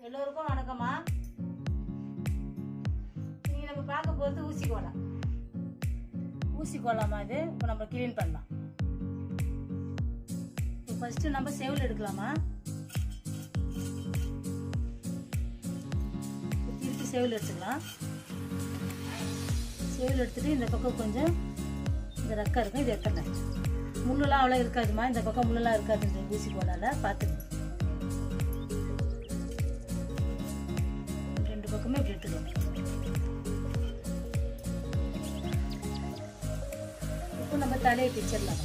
எல்லோருக்கும் வணக்கம்மா இன்னைக்கு நம்ம பார்க்க போகிறது ஊசி கோலம் ஊசி கோலமா இது இப்போ நம்ம க்ளீன் பண்ணலாம் இப்போ ஃபர்ஸ்ட் நம்ம செவில் எடுக்கலாமா இப்போ திருப்பி செவில் எடுத்துக்கலாம் செவில் எடுத்துட்டு இந்த பக்கம் கொஞ்சம் இந்த ரெக்கை இருக்கும் இது எடுத்துடலாம் முள்ளெல்லாம் அவ்வளோ இருக்காதுமா இந்த பக்கம் முள்ளெல்லாம் இருக்காது இந்த ஊசி கோலால பார்த்துக்கணும் ரெண்டு பக்கமே இப்படி எடுத்துக்கலாம் இப்போ நம்ம தலையை பிச்சிடலாம்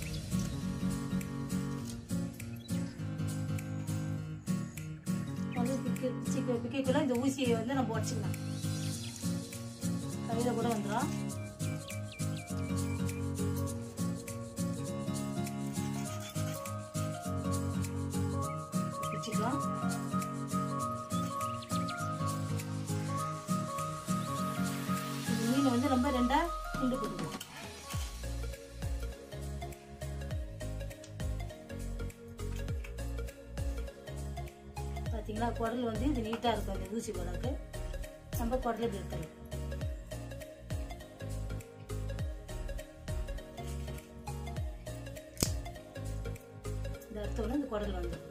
வந்து பிக்க பிச்சிக்க பிக்கக்குள்ள இந்த ஊசியை வந்து நம்ம உடச்சிக்கலாம் கையில் கூட வந்துடும் பிச்சுக்கலாம் இந்த மீன் வந்து ரொம்ப ரெண்டா துண்டு போட்டுக்கலாம் பார்த்தீங்களா குடல் வந்து இது நீட்டாக இருக்கும் இந்த ஊசி குடலுக்கு நம்ம குடல் இப்படி எடுத்துடலாம் இந்த எடுத்தோடனே இந்த குடல் வந்துடும்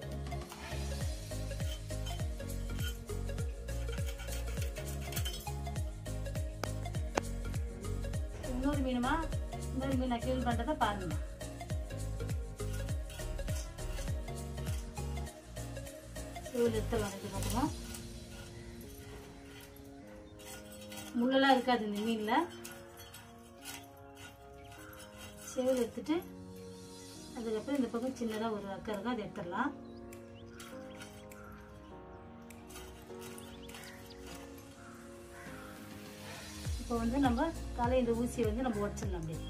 இன்னொரு மீனுமா இன்னொரு மீன் நான் கிளீன் பண்ணுறதை பாருங்க இவ்வளோ எடுத்துடலாம் ரெண்டு பக்கமா முள்ளெல்லாம் இருக்காது இந்த மீனில் செவில் எடுத்துட்டு அதுக்கப்புறம் இந்த பக்கம் சின்னதாக ஒரு அக்கறை இருக்கும் அதை எடுத்துடலாம் இப்போ வந்து நம்ம தலை இந்த ஊசியை வந்து நம்ம உடச்சிடலாம் அப்படியே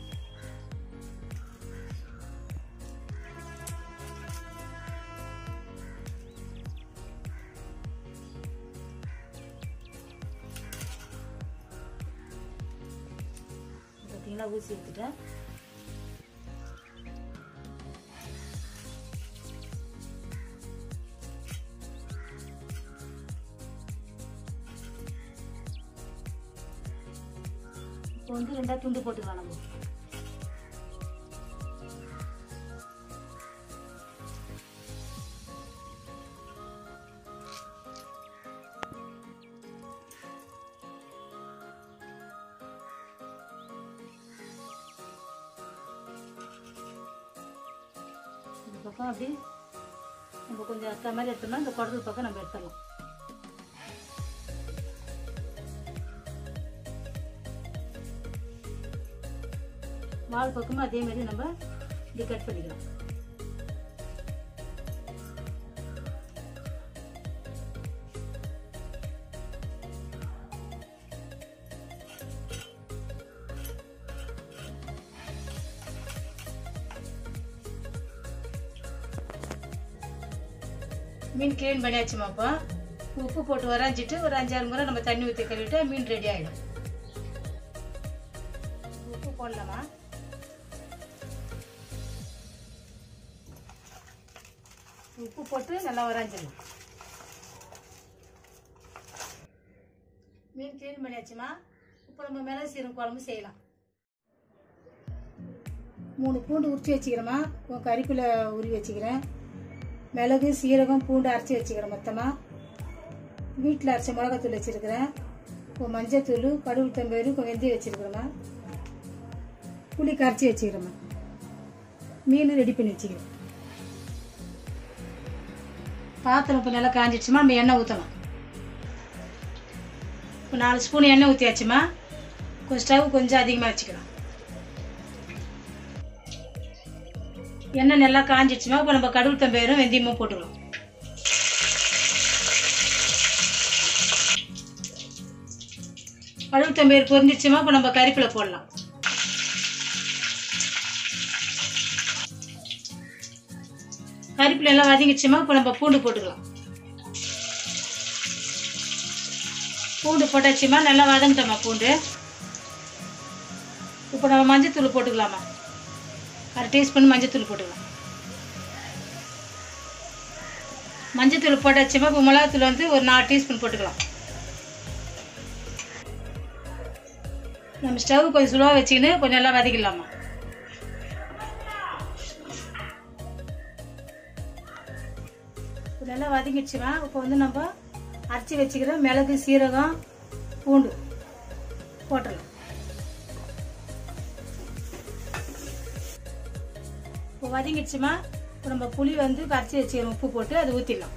பார்த்தீங்களா ஊசி எடுத்துட்டேன் இப்போ வந்து ரெண்டா துண்டு போட்டுக்கலாம் நம்ம இந்த பக்கம் அப்படி நம்ம கொஞ்சம் அக்கா மாதிரி எடுத்தோம்னா இந்த குடல் பக்கம் நம்ம எடுத்துடலாம் வால் பக்கமும் அதே மாதிரி நம்ம இப்படி கட் பண்ணிக்கலாம் மீன் க்ளீன் பண்ணியாச்சுமா அப்போ உப்பு போட்டு வரைஞ்சிட்டு ஒரு அஞ்சாறு முறை நம்ம தண்ணி ஊற்றி கழுவிட்டு மீன் ரெடி ஆகிடும் உப்பு போடலாமா உப்பு போட்டு நல்லா வரைஞ்சிடலாம் மீன் க்ளீன் பண்ணியாச்சுமா இப்போ நம்ம மிளகு சீரகம் குழம்பு செய்யலாம் மூணு பூண்டு உரிச்சு வச்சுக்கிறேம்மா உன் கறிப்பில் உருவி வச்சுக்கிறேன் மிளகு சீரகம் பூண்டு அரைச்சி வச்சுக்கிறேன் மொத்தமாக வீட்டில் அரைச்ச மிளகாத்தூள் வச்சுருக்கிறேன் இப்போ மஞ்சத்தூள் கடுகு தம்பேரு இப்போ வெந்தயம் வச்சுருக்கிறேம்மா புளி கரைச்சி வச்சுக்கிறேம்மா மீன் ரெடி பண்ணி வச்சுக்கிறேன் பாத்திரம் இப்போ நல்லா காஞ்சிடுச்சுமா நம்ம எண்ணெய் ஊற்றலாம் இப்போ நாலு ஸ்பூன் எண்ணெய் ஊற்றியாச்சுமா கொஞ்சம் ஸ்டவ் கொஞ்சம் அதிகமாக வச்சுக்கலாம் எண்ணெய் நல்லா காஞ்சிடுச்சுமா இப்போ நம்ம கடுகு தம்பேரும் வெந்தயமும் போட்டுக்கலாம் கடுகு தம்பேர் பொரிஞ்சிச்சுமா இப்போ நம்ம கறிப்பில போடலாம் கறிப்பில எல்லாம் வதங்கிடுச்சுமா இப்போ நம்ம பூண்டு போட்டுக்கலாம் பூண்டு போட்டாச்சுமா நல்லா வதங்கிட்டோமா பூண்டு இப்போ நம்ம மஞ்சத்தூள் போட்டுக்கலாமா அரை டீஸ்பூன் மஞ்சத்தூள் போட்டுக்கலாம் மஞ்சத்தூள் போட்டாச்சுமா இப்போ மிளகாத்தூள் வந்து ஒரு நாலு டீஸ்பூன் போட்டுக்கலாம் நம்ம ஸ்டவ் கொஞ்சம் சுலோவாக வச்சுக்கின்னு கொஞ்சம் நல்லா வதக்கிடலாமா இப்போ நல்லா வதங்கிடுச்சுமா இப்போ வந்து நம்ம அரைச்சி வச்சுக்கிற மிளகு சீரகம் பூண்டு போட்டுடலாம் இப்போ வதங்கிடுச்சுமா இப்போ நம்ம புளி வந்து கரைச்சி வச்சுக்கிறோம் உப்பு போட்டு அதை ஊற்றிடலாம்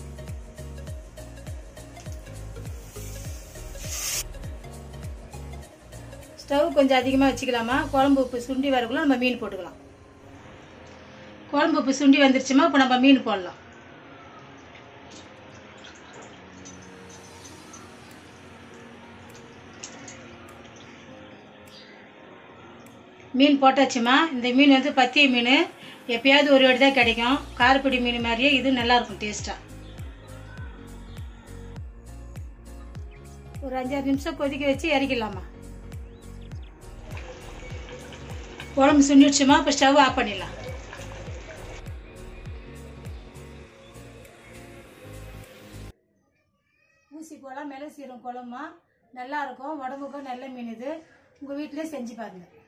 ஸ்டவ் கொஞ்சம் அதிகமாக வச்சுக்கலாமா குழம்பு உப்பு சுண்டி வரக்குள்ள நம்ம மீன் போட்டுக்கலாம் குழம்பு உப்பு சுண்டி வந்துருச்சுமா இப்போ நம்ம மீன் போடலாம் மீன் போட்டாச்சுமா இந்த மீன் வந்து பத்திய மீன் எப்பயாவது ஒரு வாட்டி தான் கிடைக்கும் காரப்பொடி மீன் மாதிரியே இது நல்லா இருக்கும் டேஸ்ட்டாக ஒரு அஞ்சாறு நிமிஷம் கொதிக்க வச்சு இறக்கிடலாமா குழம்பு சுண்டிடுச்சுமா இப்போ ஸ்டவ் ஆஃப் பண்ணிடலாம் ஊசி போலாம் மிளகு சீரகம் குழம்புமா நல்லா இருக்கும் உடம்புக்கும் நல்ல மீன் இது உங்கள் வீட்டிலே செஞ்சு பாருங்கள்